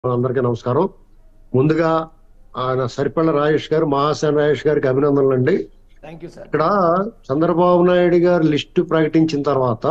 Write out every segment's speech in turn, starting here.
అందరికీ నమస్కారం ముందుగా ఆయన సరిపల్ల రాజేష్ గారు మహాసేన రాజేష్ గారికి అభినందనలు అండి థ్యాంక్ యూ సార్ ఇక్కడ చంద్రబాబు నాయుడు గారు లిస్టు ప్రకటించిన తర్వాత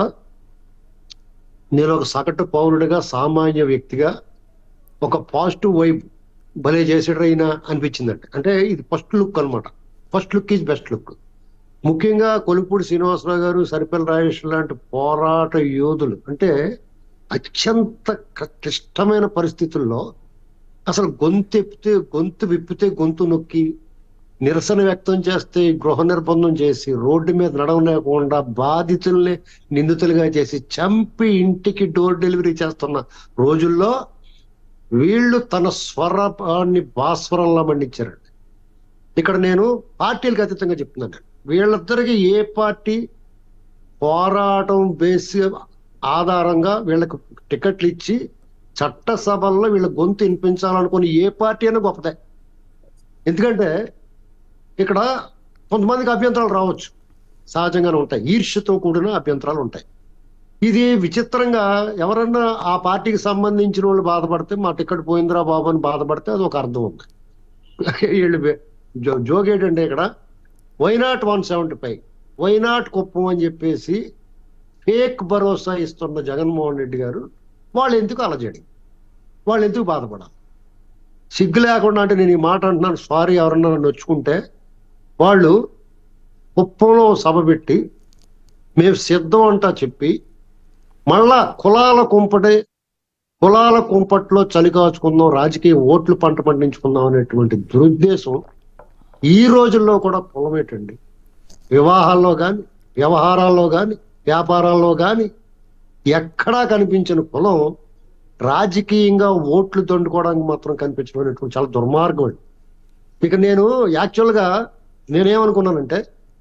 నేను ఒక సగటు పౌరుడిగా సామాన్య వ్యక్తిగా ఒక పాజిటివ్ వైబ్ భలే చేసాడు అయినా అనిపించిందండి అంటే ఇది ఫస్ట్ లుక్ అన్నమాట first look is best look ముఖ్యంగా కొలుపూడి శ్రీనివాసరావు గారు సరిపల్లి రాజేష్ లాంటి పోరాట యోధులు అంటే అత్యంత క్లిష్టమైన పరిస్థితుల్లో అసలు గొంతు ఎప్పితే గొంతు విప్పితే గొంతు నొక్కి నిరసన వ్యక్తం చేస్తే గృహ నిర్బంధం చేసి రోడ్డు మీద నడవలేకుండా బాధితుల్ని నిందితులుగా చేసి చంపి ఇంటికి డోర్ డెలివరీ చేస్తున్న రోజుల్లో వీళ్ళు తన స్వరాన్ని భాస్వరంలా మండించారండి ఇక్కడ నేను పార్టీలకు అతీతంగా చెప్తున్నాను వీళ్ళిద్దరికి ఏ పార్టీ పోరాటం బేస్ ఆధారంగా వీళ్ళకి టికెట్లు ఇచ్చి చట్టసభల్లో వీళ్ళ గొంతు వినిపించాలనుకుని ఏ పార్టీ అయినా గొప్పదే ఎందుకంటే ఇక్కడ కొంతమందికి అభ్యంతరాలు రావచ్చు సహజంగానే ఉంటాయి ఈర్ష్యతో కూడిన అభ్యంతరాలు ఉంటాయి ఇది విచిత్రంగా ఎవరన్నా ఆ పార్టీకి సంబంధించిన వాళ్ళు బాధపడితే మా టికెట్ పోయిందిరా బాబు అని బాధపడితే అది ఒక అర్థం ఉంది వీళ్ళు బే- జో- జోక్ ఏంటంటే ఇక్కడ why not one seventy five why not Kuppam అని చెప్పేసి ఫేక్ భరోసా ఇస్తున్న జగన్మోహన్ రెడ్డి గారు వాళ్ళు ఎందుకు అలజడి వాళ్ళు ఎందుకు బాధపడాలి సిగ్గు లేకుండా అంటే నేను ఈ మాట అంటున్నాను సారీ ఎవరన్నా నన్ను వచ్చుకుంటే వాళ్ళు కుప్పంలో సభ పెట్టి మేము సిద్ధం అంటా చెప్పి మళ్ళా కులాల కుంపటే కులాల కుంపట్లో చలి కాచుకుందాం రాజకీయ ఓట్లు పంట పండించుకుందాం అనేటువంటి దురుద్దేశం ఈ రోజుల్లో కూడా కులమేటండి వివాహాల్లో కానీ వ్యవహారాల్లో కానీ వ్యాపారాల్లో కానీ ఎక్కడా కనిపించిన కులం రాజకీయంగా ఓట్లు దండుకోవడానికి మాత్రం కనిపించడం అనేటువంటి చాలా దుర్మార్గం అండి ఇక నేను యాక్చువల్గా నేనేమనుకున్నానంటే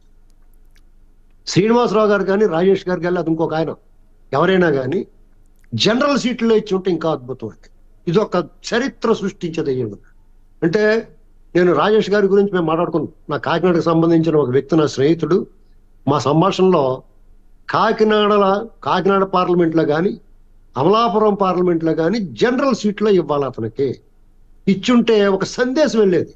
శ్రీనివాసరావు గారు కానీ రాజేష్ గారు కానీ అది ఇంకొక ఆయన ఎవరైనా కానీ జనరల్ సీట్లో ఇచ్చి ఉంటే ఇంకా అద్భుతం అండి ఇది ఒక చరిత్ర సృష్టించేది అయ్యింది అంటే నేను రాజేష్ గారి గురించి మేము మాట్లాడుకున్నాం నా కాకినాడకు సంబంధించిన ఒక వ్యక్తి నా స్నేహితుడు మా సంభాషణలో కాకినాడ కాకినాడ పార్లమెంట్లో కానీ అమలాపురం పార్లమెంట్లో కానీ జనరల్ సీట్లో ఇవ్వాలి అతనికి ఇచ్చుంటే ఒక సందేశం వెళ్ళేది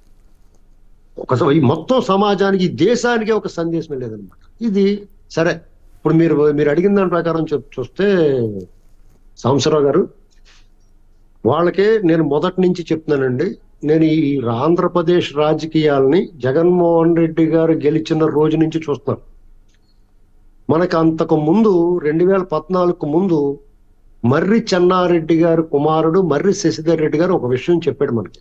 ఒక స- ఈ మొత్తం సమాజానికి ఈ దేశానికి ఒక సందేశం వెళ్ళేది అనమాట ఇది సరే ఇప్పుడు మీరు మీరు అడిగిన దాని ప్రకారం చెప్ చూస్తే సాంబశివరావు గారు వాళ్ళకే నేను మొదటి నుంచి చెప్తున్నానండి నేను ఈ ఆంధ్రప్రదేశ్ రాజకీయాలని జగన్మోహన్ రెడ్డి గారు గెలిచిన రోజు నుంచి చూస్తున్నాను మనకు అంతకు ముందు రెండు వేల పద్నాలుగు ముందు మర్రి చెన్నారెడ్డి గారు కుమారుడు మర్రి శశిధర్ రెడ్డి గారు ఒక విషయం చెప్పాడు మనకి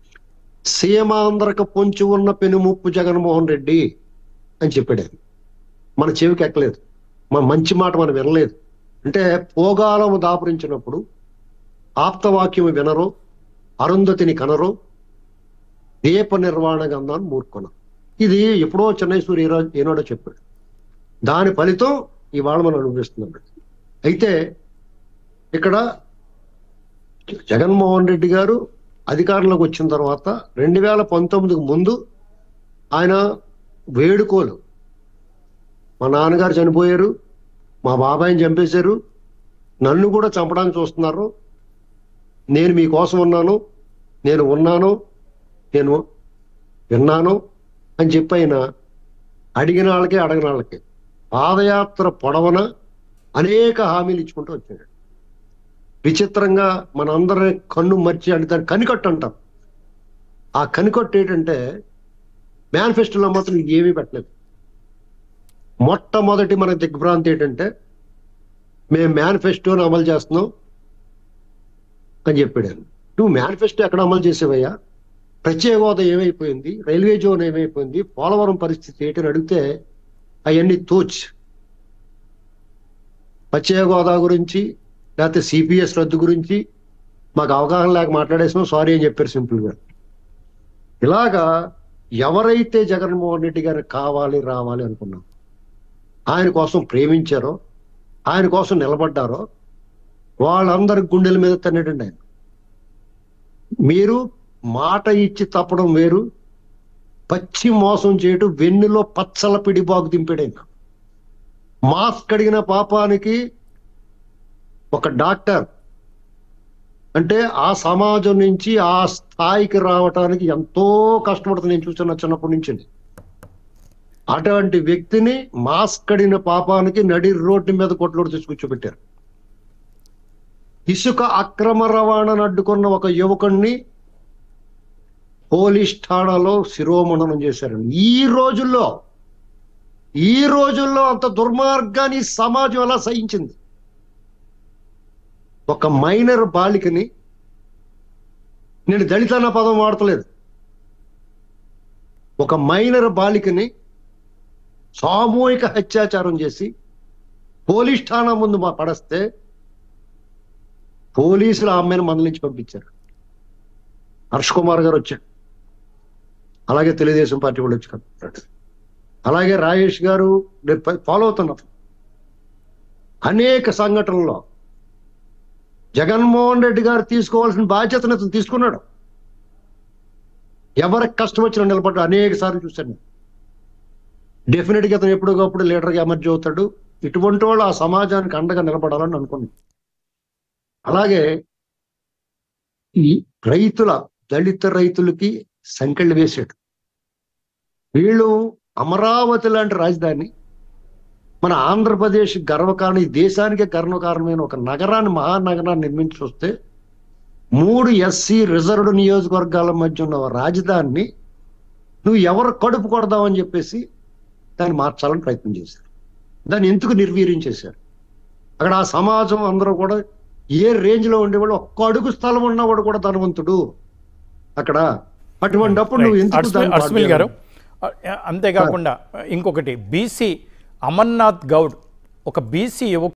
సీమాంధ్రకు పొంచి ఉన్న పెనుముప్పు జగన్మోహన్ రెడ్డి అని చెప్పాడు ఆయన మన చెవికి ఎక్కలేదు మన మంచి మాట మనం వినలేదు అంటే పోగాలము దాపురించినప్పుడు ఆప్తవాక్యము వినరు అరుంధతిని కనరు దీప నిర్వాణ గంధాన్ని మూర్కొన ఇది ఎప్పుడో చెన్నై సూర్య ఈరో- ఈనాడో చెప్పాడు దాని ఫలితం ఇవాళ మనం అనుభవిస్తున్నాం అయితే ఇక్కడ జగన్మోహన్ రెడ్డి గారు అధికారంలోకి వచ్చిన తర్వాత రెండు వేల పంతొమ్మిదికి ముందు ఆయన వేడుకోలు మా నాన్నగారు చనిపోయారు మా బాబాయిని చంపేశారు నన్ను కూడా చంపడానికి చూస్తున్నారు నేను మీకోసం ఉన్నాను నేను ఉన్నాను నేను విన్నాను అని చెప్పి ఆయన అడిగిన వాళ్ళకి అడగిన వాళ్ళకి పాదయాత్ర పొడవన అనేక హామీలు ఇచ్చుకుంటూ వచ్చాడు విచిత్రంగా మనందరి కన్ను మర్చి అంటే దాన్ని కనికట్టు అంటాం ఆ కనికట్టు ఏంటంటే మేనిఫెస్టోలో మాత్రం ఏమీ పెట్టలేదు మొట్టమొదటి మన దిగ్భ్రాంతి ఏంటంటే మేము మేనిఫెస్టోని అమలు చేస్తున్నాం అని చెప్పాడు ఆయన. నువ్వు మేనిఫెస్టో ఎక్కడ అమలు చేసేవయ్యా ప్రత్యేక హోదా ఏమైపోయింది రైల్వే జోన్ ఏమైపోయింది పోలవరం పరిస్థితి ఏంటని అడిగితే అవన్నీ తోచ్ ప్రత్యేక హోదా గురించి లేకపోతే సిపిఎస్ రద్దు గురించి మాకు అవగాహన లేక మాట్లాడేసాం సారీ అని చెప్పారు సింపుల్ గా ఇలాగా ఎవరైతే జగన్మోహన్ రెడ్డి గారికి కావాలి రావాలి అనుకున్నాం ఆయన కోసం ప్రేమించారో ఆయన కోసం నిలబడ్డారో వాళ్ళందరి గుండెల మీద తన్నటండి ఆయన మీరు మాట ఇచ్చి తప్పడం వేరు పచ్చి మోసం చేయటం వెన్నులో పచ్చల పిడిబాగు దింపాడు ఆయన మాస్క్ అడిగిన పాపానికి ఒక డాక్టర్ అంటే ఆ సమాజం నుంచి ఆ స్థాయికి రావటానికి ఎంతో కష్టపడుతుంది నేను చూస్తున్నా చిన్నప్పటి నుంచి అటువంటి వ్యక్తిని మాస్కడిన పాపానికి నడి రోడ్డు మీద కొట్లోడు తీసుకొచ్చిపెట్టారు ఇసుక అక్రమ రవాణాను అడ్డుకున్న ఒక యువకుణ్ణి పోలీస్ ఠాణాలో శిరోమండనం చేశారు ఈ రోజుల్లో ఈ రోజుల్లో అంత దుర్మార్గాన్ని ఈ సమాజం ఎలా సహించింది ఒక మైనర్ బాలికని నేను దళిత అన్న పదం వాడతలేదు ఒక మైనర్ బాలికని సామూహిక హత్యాచారం చేసి పోలీస్ ఠాణా ముందు మా పడస్తే పోలీసులు ఆ అమ్మాయిని మందలించి పంపించారు హర్ష్ కుమార్ గారు వచ్చాడు అలాగే తెలుగుదేశం పార్టీ వాళ్ళు వచ్చి కనుక్కున్నాడు అలాగే రాజేష్ గారు నేను ఫాలో అవుతున్నాం అనేక సంఘటనల్లో జగన్మోహన్ రెడ్డి గారు తీసుకోవాల్సిన బాధ్యతను అతను తీసుకున్నాడు ఎవరికి కష్టం వచ్చినా నిలబడ్డ అనేక సార్లు చూశాను డెఫినెట్ గా అతను ఎప్పటికప్పుడు లీడర్గా ఎమర్జీ అవుతాడు ఇటువంటి వాళ్ళు ఆ సమాజానికి అండగా నిలబడాలని అనుకున్నాను అలాగే ఈ రైతుల దళిత రైతులకి సంకెళ్ళు వేసాడు వీళ్ళు అమరావతి లాంటి రాజధాని మన ఆంధ్రప్రదేశ్ గర్వకారణం ఈ దేశానికే గర్వకారణమైన ఒక నగరాన్ని మహానగరాన్ని నిర్మించి వస్తే మూడు ఎస్సీ రిజర్వ్డ్ నియోజకవర్గాల మధ్య ఉన్న రాజధానిని నువ్వు ఎవరు కడుపు కొడదామని చెప్పేసి దాన్ని మార్చాలని ప్రయత్నం చేశారు దాన్ని ఎందుకు నిర్వీర్యం చేశారు అక్కడ ఆ సమాజం అందరూ కూడా ఏ రేంజ్ లో ఉండేవాళ్ళు ఒక్క అడుగు స్థలం ఉన్నవాడు కూడా ధనవంతుడు అక్కడ అటువంటిప్పుడు నువ్వు ఎందుకు అర్స్మిల్ దాన్ని పాడు అర్స్మిల్ గారు చేయాలి? అంతేకాకుండా ఇంకొకటి బీసీ అమర్నాథ్ గౌడ్ ఒక బీసీ యువకుడు